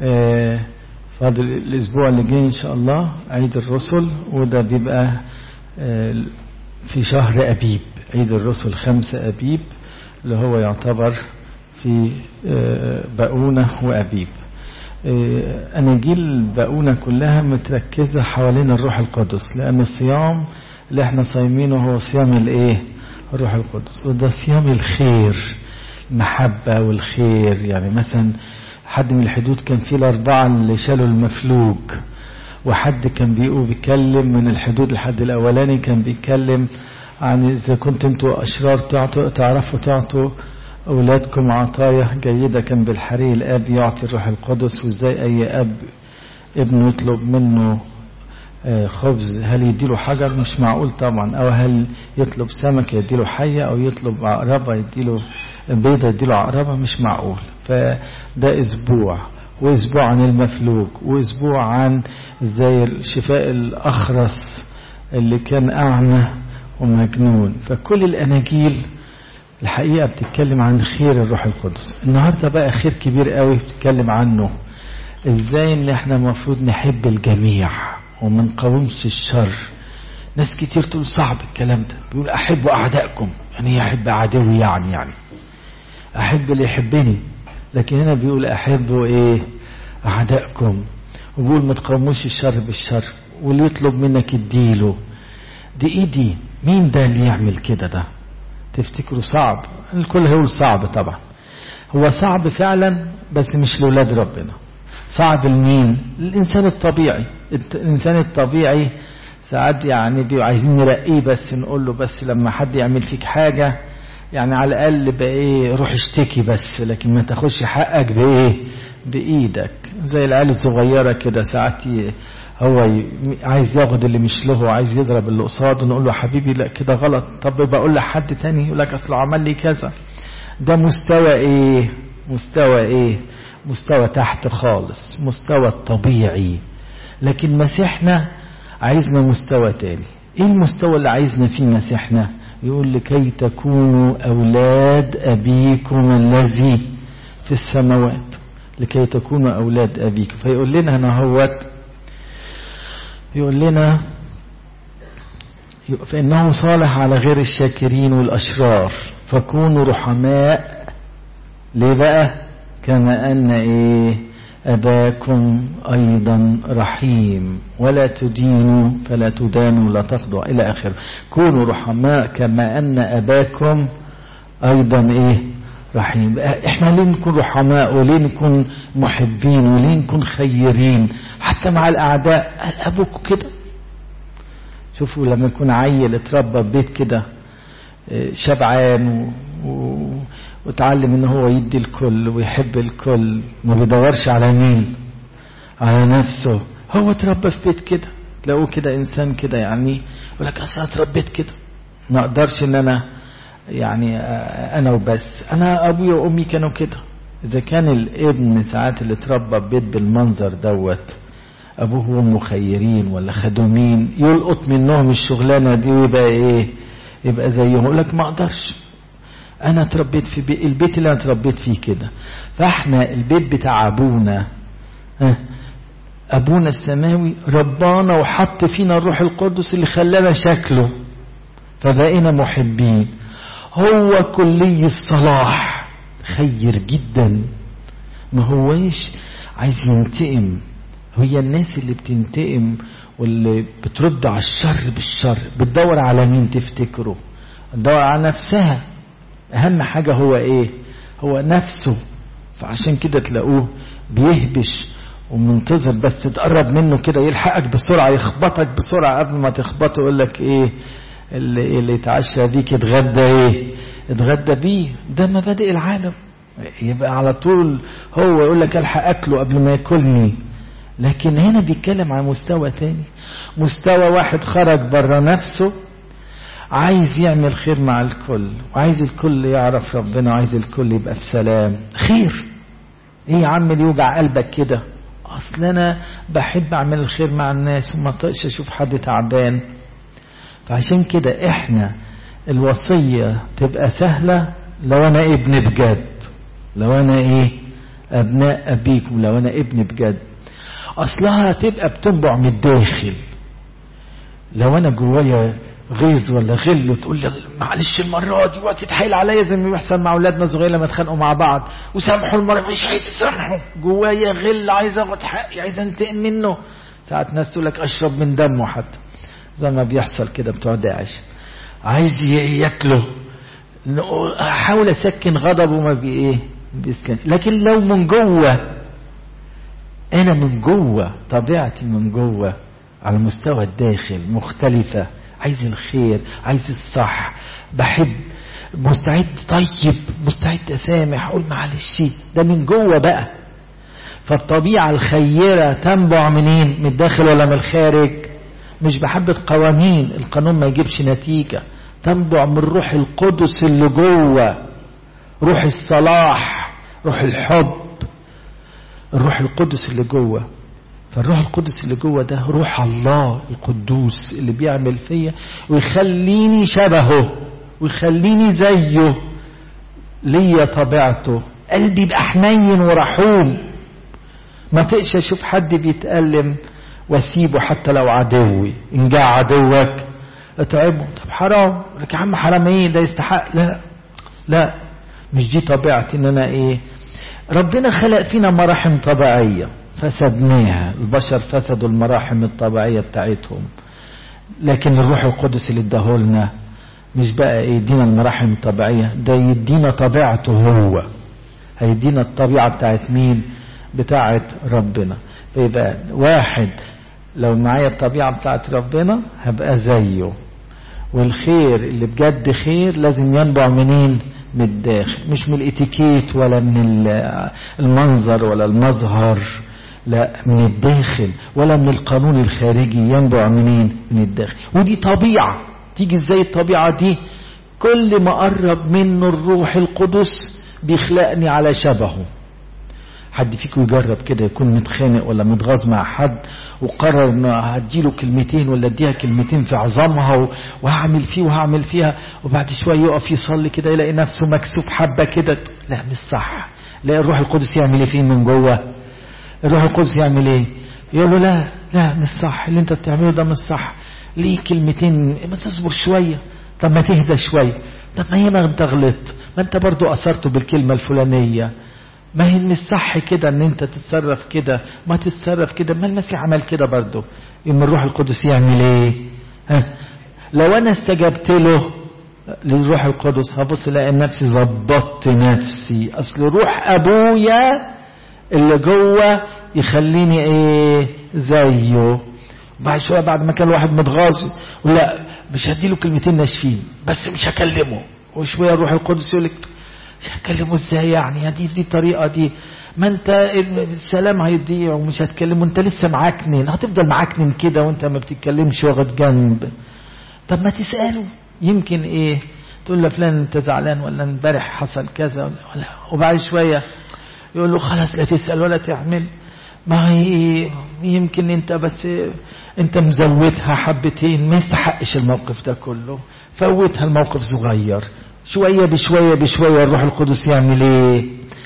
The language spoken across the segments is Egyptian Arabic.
آه، فاضل الأسبوع اللي جاي إن شاء الله عيد الرسل وده بيبقى آه، في شهر أبيب عيد الرسل خمسة أبيب اللي هو يعتبر في آه، بقونة وأبيب آه، أناجيل بقونة كلها متركزة حوالين الروح القدس لأن الصيام اللي احنا صايمينه هو صيام الايه الروح القدس وده صيام الخير المحبة والخير يعني مثلا حد من الحدود كان فيه الأربعة اللي شالوا المفلوج وحد كان بيقول بيتكلم من الحدود الحد الأولاني كان بيتكلم عن إذا كنتم انتوا أشرار تعطوا تعرفوا تعطوا أولادكم عطايا جيدة كان بالحري الآب يعطي الروح القدس وإزاي أي أب ابنه يطلب منه آه، خبز هل يديله حجر مش معقول طبعا أو هل يطلب سمك يديله حية أو يطلب عقربة يديله بيضة يديله عقربة مش معقول فده أسبوع وأسبوع عن المفلوج وأسبوع عن زي شفاء الأخرس اللي كان أعمى ومجنون فكل الأناجيل الحقيقة بتتكلم عن خير الروح القدس النهاردة بقى خير كبير قوي بتتكلم عنه ازاي ان احنا المفروض نحب الجميع وما نقاومش الشر ناس كتير تقول صعب الكلام ده بيقول احبوا اعدائكم يعني ايه احب عدوي يعني يعني احب اللي يحبني لكن هنا بيقول احبوا ايه اعدائكم وبيقول ما تقاوموش الشر بالشر واللي يطلب منك اديله دي ايه دي مين ده اللي يعمل كده ده تفتكروا صعب الكل هيقول صعب طبعا هو صعب فعلا بس مش لولاد ربنا صعب لمين الانسان الطبيعي الانسان الطبيعي ساعات يعني بيبقوا عايزين نرقيه بس نقول له بس لما حد يعمل فيك حاجة يعني على الأقل بقى ايه روح اشتكي بس لكن ما تاخدش حقك بإيه بإيدك زي العيال الصغيرة كده ساعات ي- هو ي- عايز ياخد اللي مش له وعايز يضرب اللي قصاده نقول له حبيبي لا كده غلط طب بقول لحد تاني يقول لك اصل عمل لي كذا ده مستوى ايه مستوى ايه مستوى تحت خالص مستوى الطبيعي لكن مسيحنا عايزنا مستوى تاني ايه المستوى اللي عايزنا فيه مسيحنا يقول لكي تكونوا اولاد ابيكم الذي في السماوات لكي تكونوا اولاد ابيكم فيقول لنا هنا هوت يقول لنا فإنه صالح على غير الشاكرين والأشرار فكونوا رحماء ليه بقى كما أن إيه أباكم أيضا رحيم ولا تدينوا فلا تدانوا لا تقضوا إلى آخر كونوا رحماء كما أن أباكم أيضا إيه رحيم إحنا ليه نكون رحماء وليه نكون محبين وليه نكون خيرين حتى مع الأعداء قال أبوكم كده شوفوا لما يكون عيل اتربى في بيت كده آه، شبعان و... و... وتعلم ان هو يدي الكل ويحب الكل ما بيدورش على مين على نفسه هو اتربى في بيت كده تلاقوه كده انسان كده يعني يقول لك اصل أنا اتربيت كده ما اقدرش ان انا يعني آه، انا وبس انا ابويا وامي كانوا كده اذا كان الابن ساعات اللي اتربى في بيت بالمنظر دوت ابوه وامه خيرين ولا خدومين يلقط منهم الشغلانه دي ويبقى ايه يبقى زيهم يقول لك ما اقدرش انا اتربيت في بي... البيت اللي انا اتربيت فيه كده فاحنا البيت بتاع ابونا ها ابونا السماوي ربانا وحط فينا الروح القدس اللي خلانا شكله فبقينا محبين هو كلي الصلاح خير جدا ما هوش عايز ينتقم هي الناس اللي بتنتقم واللي بترد على الشر بالشر بتدور على مين تفتكروا تدور على نفسها اهم حاجة هو ايه هو نفسه فعشان كده تلاقوه بيهبش ومنتظر بس تقرب منه كده يلحقك بسرعة يخبطك بسرعة قبل ما تخبطه يقول لك ايه اللي, اللي يتعشى بيك يتغدى ايه اتغدى بيه ده مبادئ العالم يبقى على طول هو يقول لك الحق اكله قبل ما ياكلني لكن هنا بيتكلم عن مستوى تاني مستوى واحد خرج بره نفسه عايز يعمل خير مع الكل وعايز الكل يعرف ربنا وعايز الكل يبقى في سلام خير ايه يا عم اللي يوجع قلبك كده اصل انا بحب اعمل الخير مع الناس وما طقش اشوف حد تعبان فعشان كده احنا الوصية تبقى سهلة لو انا ابن بجد لو انا ايه ابناء ابيكم لو انا ابن بجد اصلها هتبقى بتنبع من الداخل لو انا جوايا غيظ ولا غل وتقول لي معلش المره دي وقت تتحايل عليا زي ما بيحصل مع اولادنا الصغيرين لما يتخانقوا مع بعض وسامحوا المره مش عايز اسامحه جوايا غل عايز اخد حقي عايز انتقم منه ساعات ناس تقول لك اشرب من دمه حتى زي ما بيحصل كده بتوع داعش عايز ياكله احاول اسكن غضبه ما بي ايه بيسكن لكن لو من جوه انا من جوه طبيعتي من جوه على مستوى الداخل مختلفة عايز الخير عايز الصح بحب مستعد طيب مستعد اسامح اقول معلش ده من جوه بقى فالطبيعة الخيرة تنبع منين من الداخل ولا من الخارج مش بحبة قوانين القانون ما يجيبش نتيجة تنبع من روح القدس اللي جوه روح الصلاح روح الحب الروح القدس اللي جوه فالروح القدس اللي جوه ده روح الله القدوس اللي بيعمل فيا ويخليني شبهه ويخليني زيه ليا طبيعته قلبي يبقى حنين ورحوم ما تقش اشوف حد بيتألم واسيبه حتى لو عدوي ان جاء عدوك اتعبه طب حرام لك يا عم حرام ايه ده يستحق لا لا مش دي طبيعتي ان انا ايه ربنا خلق فينا مراحم طبيعيه فسدناها البشر فسدوا المراحم الطبيعية بتاعتهم لكن الروح القدس اللي اداهولنا مش بقى يدينا المراحم الطبيعية ده يدينا طبيعته هو هيدينا الطبيعة بتاعت مين بتاعت ربنا فيبقى واحد لو معايا الطبيعة بتاعت ربنا هبقى زيه والخير اللي بجد خير لازم ينبع منين من الداخل مش من الاتيكيت ولا من المنظر ولا المظهر لا من الداخل ولا من القانون الخارجي ينبع منين من الداخل ودي طبيعة تيجي ازاي الطبيعة دي كل ما قرب منه الروح القدس بيخلقني على شبهه حد فيكم يجرب كده يكون متخانق ولا متغاظ مع حد وقرر انه هديله كلمتين ولا اديها كلمتين في عظامها وهعمل فيه وهعمل فيها وبعد شويه يقف يصلي كده يلاقي نفسه مكسوف حبه كده لا مش صح لا الروح القدس يعمل ايه فيه من جوه الروح القدس يعمل ايه يقول له لا لا مش صح اللي انت بتعمله ده مش صح ليه كلمتين ما تصبر شويه طب ما تهدى شويه طب ما هي ما انت غلطت ما انت برضو اثرته بالكلمه الفلانيه ما هي مش صح كده ان انت تتصرف كده ما تتصرف كده ما المسيح عمل كده برضه يوم الروح القدس يعمل ايه ها لو انا استجبت له للروح القدس هبص الاقي نفسي ظبطت نفسي اصل روح ابويا اللي جوه يخليني ايه زيه بعد شويه بعد ما كان الواحد متغاظ لا مش هديله كلمتين ناشفين بس مش هكلمه وشويه الروح القدس يقول لك مش هتكلمه ازاي يعني دي دي الطريقه دي ما انت السلام هيضيع ومش هتكلمه انت لسه معكنن هتفضل معكنن كده وانت ما بتتكلمش واخد جنب طب ما تساله يمكن ايه تقول له فلان انت زعلان ولا امبارح حصل كذا ولا وبعد شويه يقول له خلاص لا تسال ولا تعمل ما هي يمكن انت بس انت مزودها حبتين ما يستحقش الموقف ده كله فوتها الموقف صغير شوية بشوية بشوية الروح القدس يعمل ايه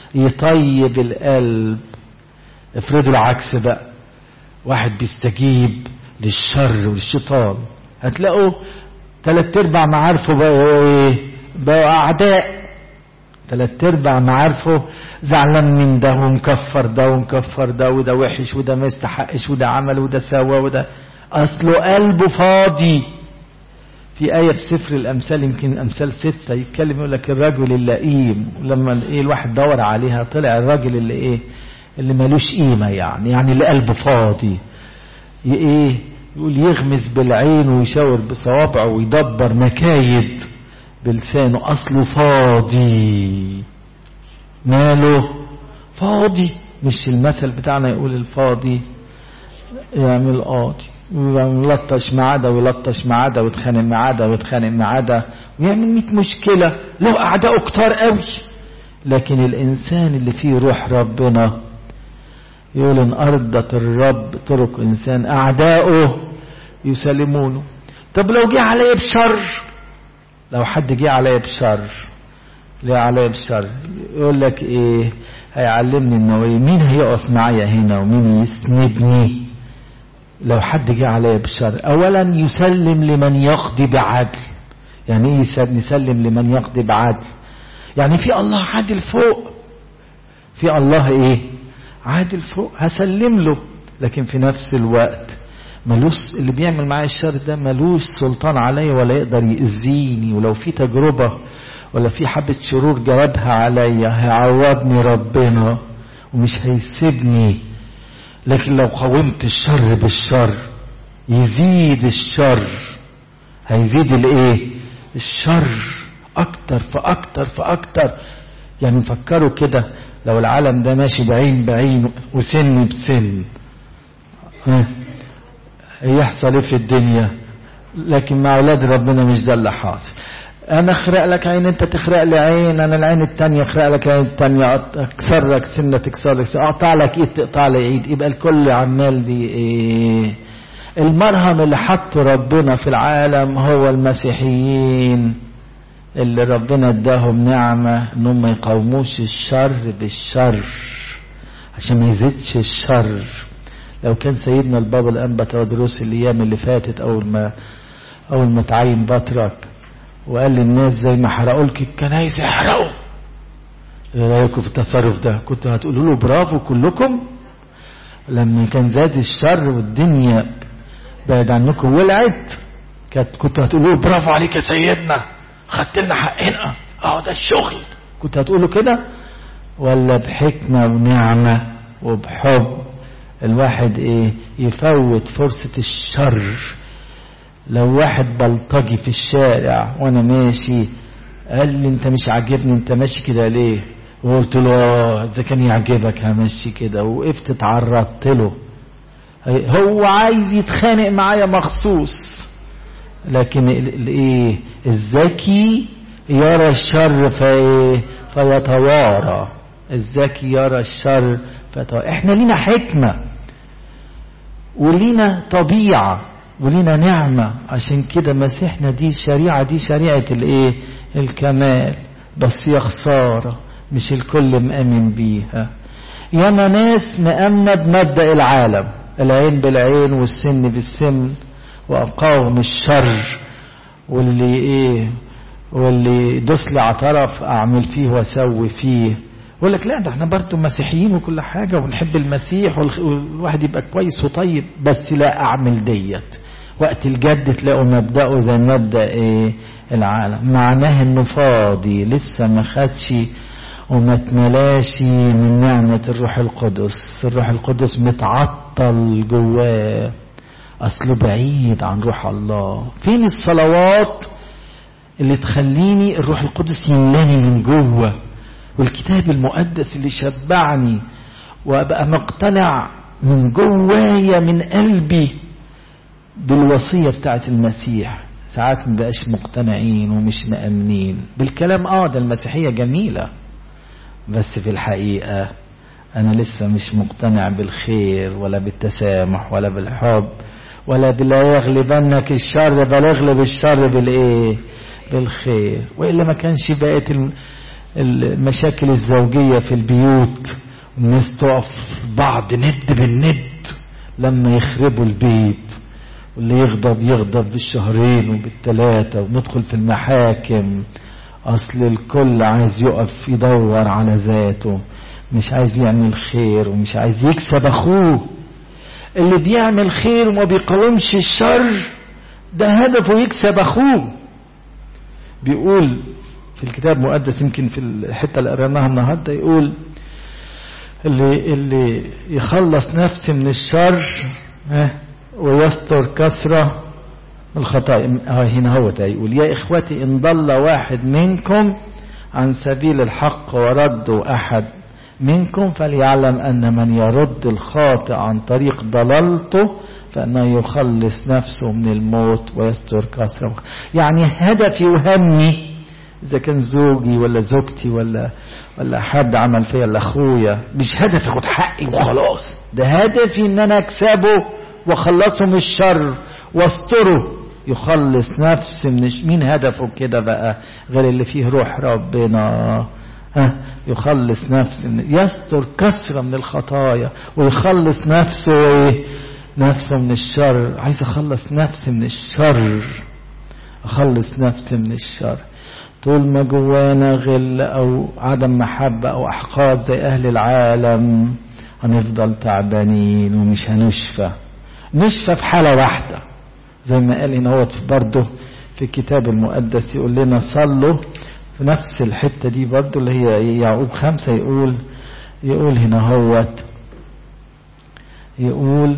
يطيب القلب افرضوا العكس بقى واحد بيستجيب للشر والشيطان هتلاقوا تلات ارباع معارفه بقوا ايه بقوا اعداء تلات ارباع معارفه زعلان من ده ومكفر ده ومكفر ده وده وحش وده ما يستحقش وده عمل وده سوى وده اصله قلبه فاضي في آية في سفر الأمثال يمكن أمثال ستة يتكلم يقول لك الرجل اللئيم ولما إيه الواحد دور عليها طلع الراجل اللي إيه اللي ملوش قيمة يعني يعني اللي قلبه فاضي إيه يقول يغمز بالعين ويشاور بصوابعه ويدبر مكايد بلسانه أصله فاضي ماله فاضي مش المثل بتاعنا يقول الفاضي يعمل قاضي ويلطش مع ده ويلطش مع ده ويتخانق مع ده ويتخانق مع ده ويعمل 100 مشكلة له أعداءه كتار قوي لكن الإنسان اللي فيه روح ربنا يقول إن أرضت الرب طرق إنسان أعداؤه يسلمونه طب لو جه عليا بشر لو حد جه عليا بشر ليه عليا بشر يقول لك إيه هيعلمني انه ايه مين هيقف معايا هنا ومين يسندني لو حد جه عليا بالشر اولا يسلم لمن يقضي بعدل يعني ايه نسلم لمن يقضي بعدل يعني في الله عادل فوق في الله ايه عادل فوق هسلم له لكن في نفس الوقت ملوش اللي بيعمل معايا الشر ده ملوش سلطان عليا ولا يقدر يأذيني ولو في تجربة ولا في حبة شرور جربها عليا هيعوضني ربنا ومش هيسيبني لكن لو قاومت الشر بالشر يزيد الشر هيزيد الايه الشر اكتر فاكتر فاكتر يعني نفكروا كده لو العالم ده ماشي بعين بعين وسن بسن ها يحصل ايه في الدنيا لكن مع اولاد ربنا مش ده اللي حاصل انا اخرق لك عين انت تخرق لي عين انا العين التانية اخرق لك عين التانية اكسر لك سنة تكسر لك اقطع لك ايد تقطع لي ايد يبقى الكل عمال دي ايه المرهم اللي حط ربنا في العالم هو المسيحيين اللي ربنا اداهم نعمة انهم ما يقاوموش الشر بالشر عشان ما يزيدش الشر لو كان سيدنا البابا الانبا تودروس الايام اللي فاتت اول ما اول ما تعين بطرك وقال للناس زي ما حرقوا لك الكنايس احرقوا ايه رايكم في التصرف ده كنتوا هتقولوا له برافو كلكم لما كان زاد الشر والدنيا بعد عنكم ولعت كانت كنتوا هتقولوا له برافو عليك يا سيدنا خدت لنا حقنا اه ده الشغل كنت هتقولوا كده ولا بحكمة ونعمة وبحب الواحد ايه يفوت فرصة الشر لو واحد بلطجي في الشارع وانا ماشي قال لي انت مش عاجبني انت ماشي كده ليه وقلت له اه اذا كان يعجبك همشي كده وقفت اتعرضت له هو عايز يتخانق معايا مخصوص لكن الايه الذكي يرى الشر في فيتوارى الذكي يرى الشر فيتوارى احنا لينا حكمه ولينا طبيعه ولينا نعمة عشان كده مسيحنا دي الشريعة دي شريعة الايه الكمال بس يا خسارة مش الكل مأمن بيها ياما ناس مأمنة بمبدأ العالم العين بالعين والسن بالسن وأقاوم الشر واللي ايه واللي يدوس لي على طرف اعمل فيه واسوي فيه يقول لك لا ده احنا برضه مسيحيين وكل حاجه ونحب المسيح والواحد يبقى كويس وطيب بس لا اعمل ديت وقت الجد تلاقوا مبدأه زي مبدأ ايه العالم معناه انه فاضي لسه ما خدش وما اتملاش من نعمة الروح القدس الروح القدس متعطل جواه اصله بعيد عن روح الله فين الصلوات اللي تخليني الروح القدس يملاني من جوه والكتاب المقدس اللي شبعني وابقى مقتنع من جوايا من قلبي بالوصية بتاعت المسيح ساعات ما بقاش مقتنعين ومش مأمنين بالكلام اه ده المسيحية جميلة بس في الحقيقة أنا لسه مش مقتنع بالخير ولا بالتسامح ولا بالحب ولا بلا يغلبنك الشر بل اغلب الشر بالإيه؟ بالخير وإلا ما كانش بقت المشاكل الزوجية في البيوت الناس تقف بعض ند بالند لما يخربوا البيت واللي يغضب يغضب بالشهرين وبالثلاثة وندخل في المحاكم أصل الكل عايز يقف يدور على ذاته مش عايز يعمل خير ومش عايز يكسب أخوه اللي بيعمل خير وما بيقاومش الشر ده هدفه يكسب أخوه بيقول في الكتاب المقدس يمكن في الحتة اللي قريناها النهاردة يقول اللي اللي يخلص نفسه من الشر ها ويستر كثرة الخطايا هنا هو يقول يا إخوتي إن ضل واحد منكم عن سبيل الحق ورد أحد منكم فليعلم أن من يرد الخاطئ عن طريق ضلالته فإنه يخلص نفسه من الموت ويستر كثرة يعني هدفي وهمي إذا كان زوجي ولا زوجتي ولا ولا حد عمل فيا ولا أخويا مش هدفي أخد حقي وخلاص ده هدفي إن أنا أكسبه واخلصه من الشر واستره يخلص نفس من مين هدفه كده بقى غير اللي فيه روح ربنا ها يخلص نفس يستر كثرة من الخطايا ويخلص نفسه ايه نفسه من الشر عايز اخلص نفسي من الشر اخلص نفسي من الشر طول ما جوانا غل او عدم محبة او احقاد زي اهل العالم هنفضل تعبانين ومش هنشفى نشفى في حالة واحدة زي ما قال هنا هو برضه في الكتاب المقدس يقول لنا صلوا في نفس الحتة دي برضه اللي هي يعقوب خمسة يقول يقول هنا هوت يقول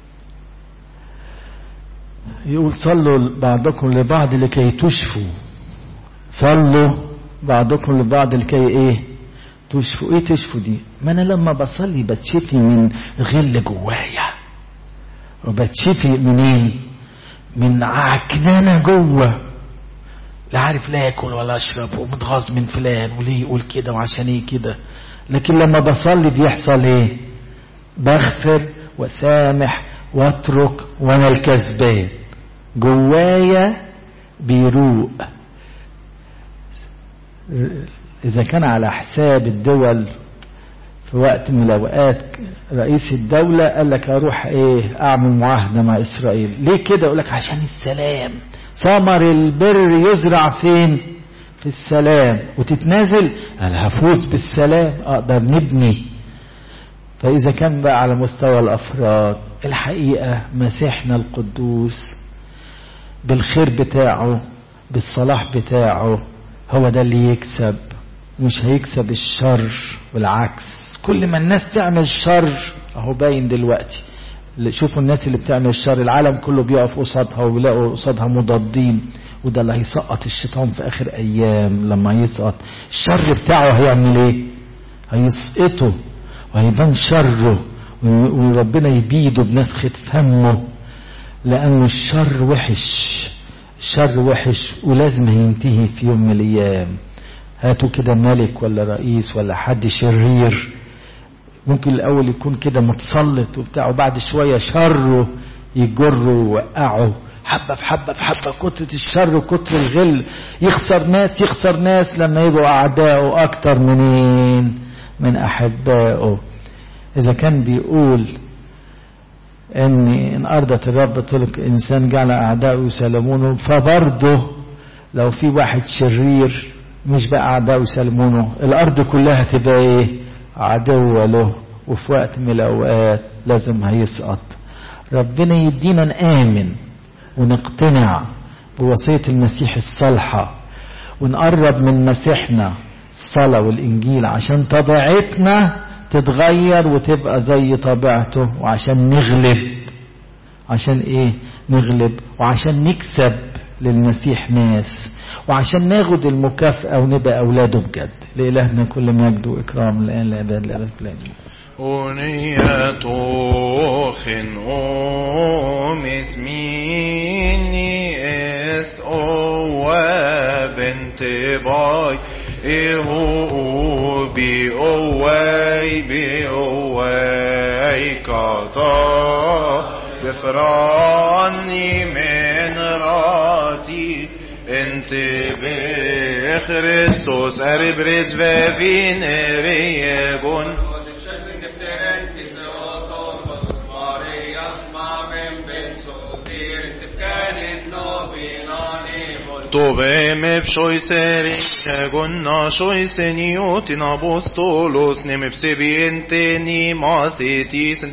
يقول صلوا بعضكم لبعض لكي تشفوا صلوا بعضكم لبعض لكي ايه تشفوا ايه تشفوا دي ما انا لما بصلي بتشفي من غل جوايا وبتشفي منين من عكنانة جوه لا عارف لا اكل ولا اشرب ومتغاظ من فلان وليه يقول كده وعشان ايه كده لكن لما بصلي بيحصل ايه بغفر وسامح واترك وانا الكسبان جوايا بيروق اذا كان على حساب الدول في وقت من الاوقات رئيس الدولة قال لك اروح ايه اعمل معاهدة مع اسرائيل ليه كده يقول لك عشان السلام ثمر البر يزرع فين في السلام وتتنازل انا هفوز بالسلام اقدر نبني فاذا كان بقى على مستوى الافراد الحقيقة مسيحنا القدوس بالخير بتاعه بالصلاح بتاعه هو ده اللي يكسب مش هيكسب الشر والعكس كل ما الناس تعمل شر اهو باين دلوقتي شوفوا الناس اللي بتعمل الشر العالم كله بيقف قصادها وبيلاقوا قصادها مضادين وده اللي هيسقط الشيطان في اخر ايام لما يسقط الشر بتاعه هيعمل ايه هيسقطه وهيبان شره وربنا يبيده بنفخة فمه لأنه الشر وحش الشر وحش ولازم هينتهي في يوم من الأيام هاتوا كده ملك ولا رئيس ولا حد شرير ممكن الأول يكون كده متسلط وبتاع وبعد شوية شره يجره ويوقعه حبة في حبة في حبة كترة الشر وكتر الغل يخسر ناس يخسر ناس لما يبقوا أعدائه أكتر منين من أحبائه إذا كان بيقول إن إن أرضت الرب طلق إنسان جعل أعدائه يسلمونه فبرضه لو في واحد شرير مش بقى أعدائه يسلمونه الأرض كلها تبقى إيه عدوة له وفي وقت من الأوقات لازم هيسقط ربنا يدينا نآمن ونقتنع بوصية المسيح الصالحة ونقرب من مسيحنا الصلاة والإنجيل عشان طبيعتنا تتغير وتبقى زي طبيعته وعشان نغلب عشان ايه نغلب وعشان نكسب للمسيح ناس وعشان ناخد المكافأة ونبقى أولاده بجد لإلهنا كل مجد وإكرام الآن لأبد الأبد الآمين أنية خن اسميني اس او بنت باي إهو بي أواي بي أواي كاتا بفراني من راتي انت بخريستوس اربرز وفين ريبون Dove me pshoj seri, gonna shoj se njotin apostolos, ne me pse vjente një masit isën